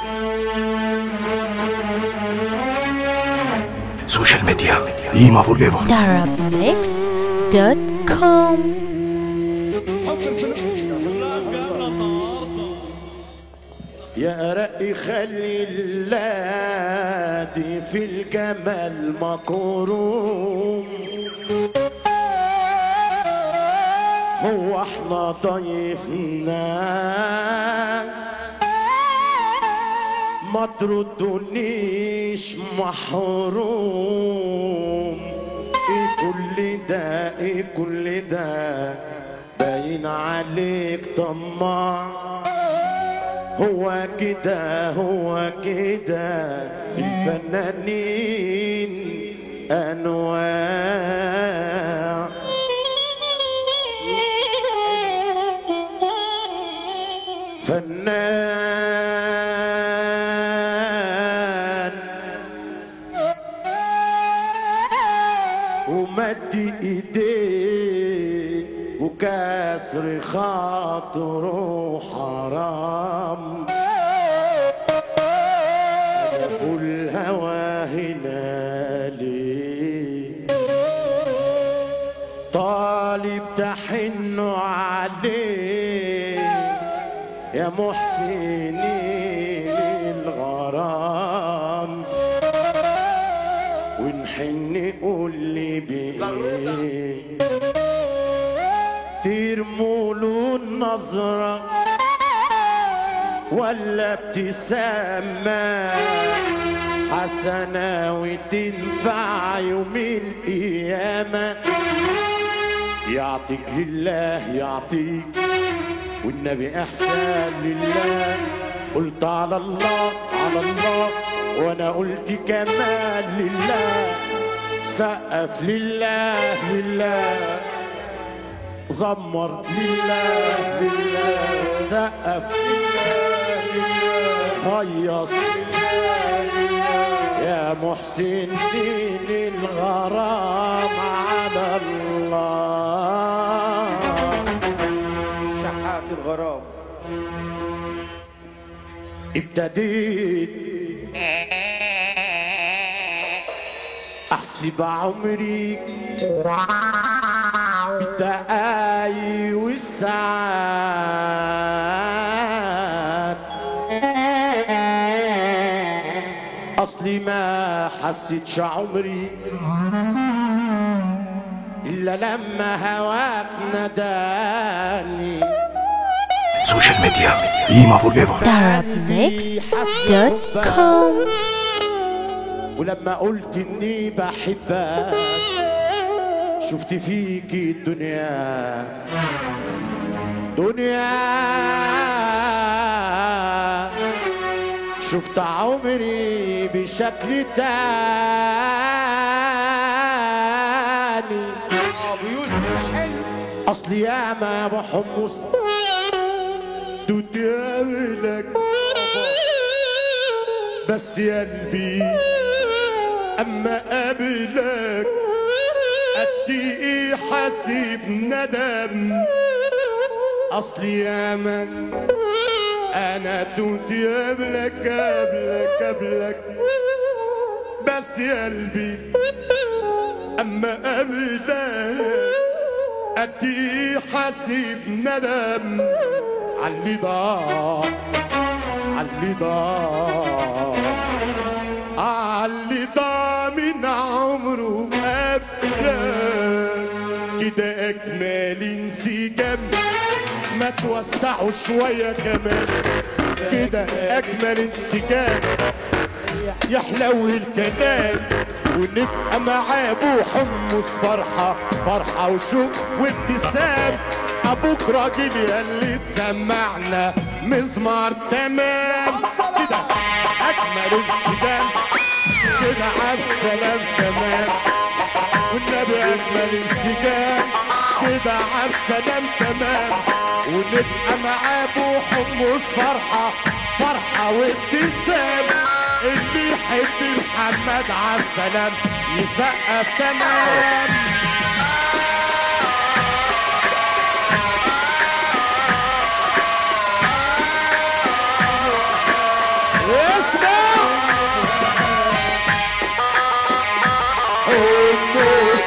سوشيال ميديا ديما فور ايفر Arabmixed.com يا رأي خلي اللادي في الجمال مكروم هو احنا ضيفنا ما تردونيش محروم ايه كل ده ايه كل ده باين عليك طماع هو كده هو كده الفنانين انواع فنان ومد ايديه وكسر خاطره حرام ألفوا الهوى هنا ليه طالب تحن عليه يا محسنين الغرام ونحن قول لي بإيه ترموا له النظرة ولا ابتسامة حسنة وتنفع يوم القيامة يعطيك لله يعطيك والنبي احسان لله قلت على الله على الله وانا قلت كمان لله سقف لله لله زمر لله لله سقف لله لله هيص لله لله يا محسن دين الغرام على الله شحات الغرام ابتديت احسب عمري بالدقايق والساعات اصلي ما حسيتش عمري الا لما هواك نداني سوشيال ميديا ديما فور ايفر Arabmixed.com ولما قلت اني بحبك شفت فيك الدنيا دنيا شفت عمري بشكل تاني ابو يوسف مش حلو اصلي ياما يا ابو حمص دوت قابلك بس يا قلبي اما قابلك قد ايه حاسب ندم اصلي ياما انا توت قبلك قبلك قبلك بس يا قلبي اما قابلك قد ايه حاسب ندم عاللي ضاع عاللي ضاع عاللي ضاع من عمره قبلك كده اجمل انسجام ما توسعوا شويه كمان كده اجمل انسجام يحلو الكلام ونبقى معاه ابو حمص فرحه فرحه وشوق وابتسام ابوك راجل ياللي تسمعنا مزمار تمام كده اجمل انسجام كده عالسلام تمام والنبي اجمل انسجام كده عالسلام تمام ونبقى مع ابو حمص فرحه فرحه وابتسام اللي يحب محمد عالسلام يسقف تمام اسمع حمص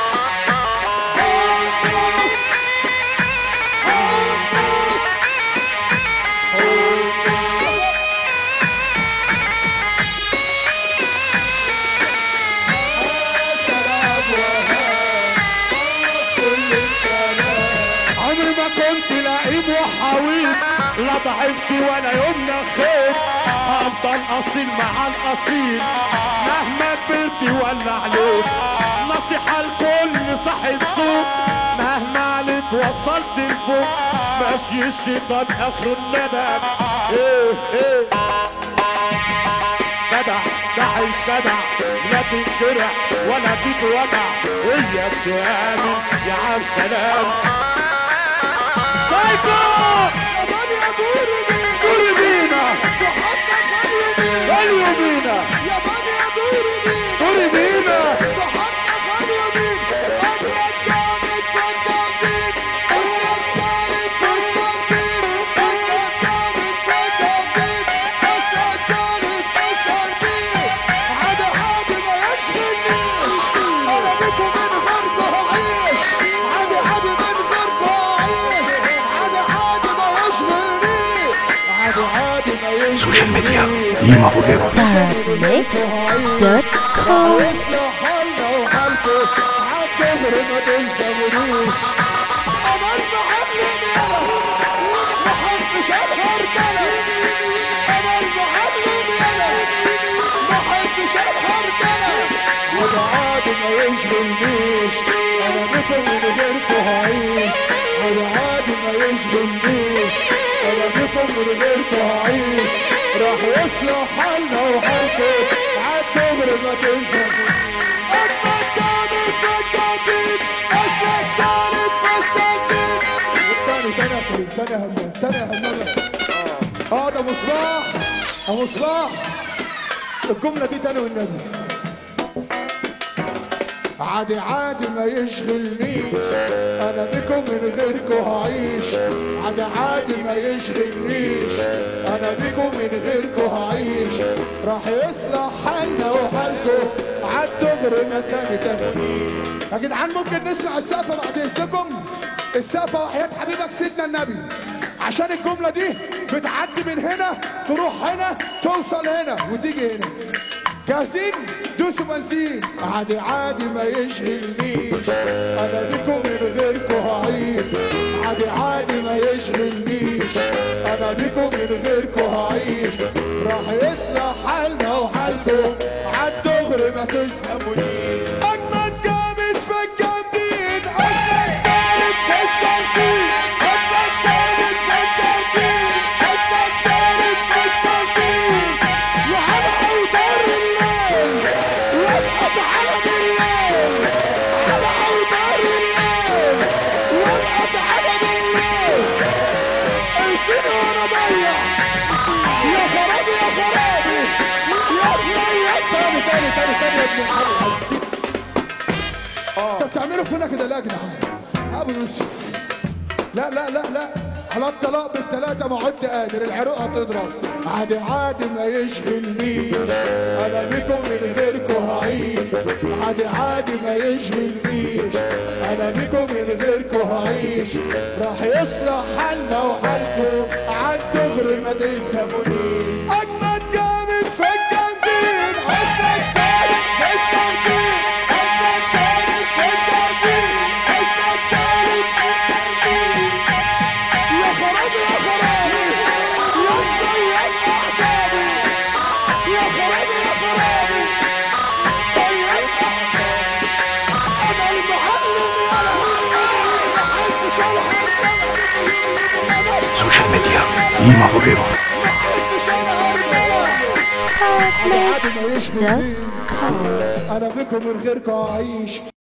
عمري ما كنت لئيم وحويط لا ضعفت ولا يوم نخيت افضل اصيل مع الاصيل مهما كبرت ولا عليك نصيحة لكل صاحب سوق مهما عليت وصلت لفوق ماشي الشيطان اخر الندم ايه ايه جدع تعيش جدع لا تنجرح ولا تتوجع وياك تآمن يا عم سلام سايكو دوري بينا غليوا بينا دوري بينا سوشيال ميديا قيمة فور ايفر Therapnext.com عادي ما يشغلنيش انا بكم من غيركم هعيش انا عادي ما يشغلنيش انا بكم من غيركم هعيش راح يصلح حالنا وحالكم عالدغري ما تنسوا اما كانت فكاتين اسمك صارت فستاتين تاني تاني يا كريم تاني يا همام تاني يا همام اه ده مصباح ابو مصباح الجمله دي تاني والنبي عادي عادي ما يشغلنيش انا بكم من غيركم هعيش عادي عادي ما يشغلنيش انا بكم من غيركم هعيش راح يصلح حالنا وحالكم عالدغري ما تاني تاني يا جدعان ممكن نسمع السقفه بعد اذنكم السقفه وحياه حبيبك سيدنا النبي عشان الجمله دي بتعدي من هنا تروح هنا توصل هنا وتيجي هنا جاهزين دوسوا بنزين عادي عادي ما يشغلنيش انا بكم من غيركم هعيش عادي عادي ما يشغلنيش انا بكم من غيركم هعيش راح يصلح حالنا وحالكم عالدغري ما تسلمونيش اجمد جامد في الجامدين اجمد ثالث في الثالثين اجمد جامد في الجامدين اجمد ثالث في الثالثين وعلى اوتار الليل وابقى علم الليل على اوتار الليل وابقى علم الليل الفين وانا ضيع يا خرابي يا خرابي يا ابني يا تاني تاني تاني تاني يا ابن الحلال انت بتعملوا فينا كده ليه يا جدعان ابو يوسف لا لا لا لا على الطلاق بالثلاثه ما عدت قادر العروق هتضرب عادي عادي ما يشغلنيش انا بكم من غيركم هعيش عادي عادي ما يشغلنيش انا بكم من غيركم هعيش راح يصلح حالنا وحالكم عالدغري ما تسهمونيش اجمد جامد في الجامدين اصلك ثابت في الترتيب اجمد جامد في الجامدين اصلك ثابت في الترتيب يا خرابي يا خرابي يا مزيد احبابي يا خرابي يا خرابي مزيد احبابي انا المعلم يا لهوي محدش الحق سوشيال ميديا قيمة فور ايفر محدش الحق عادي ما يشغلنيش Therapnext.com انا بكم من غيركم هعيش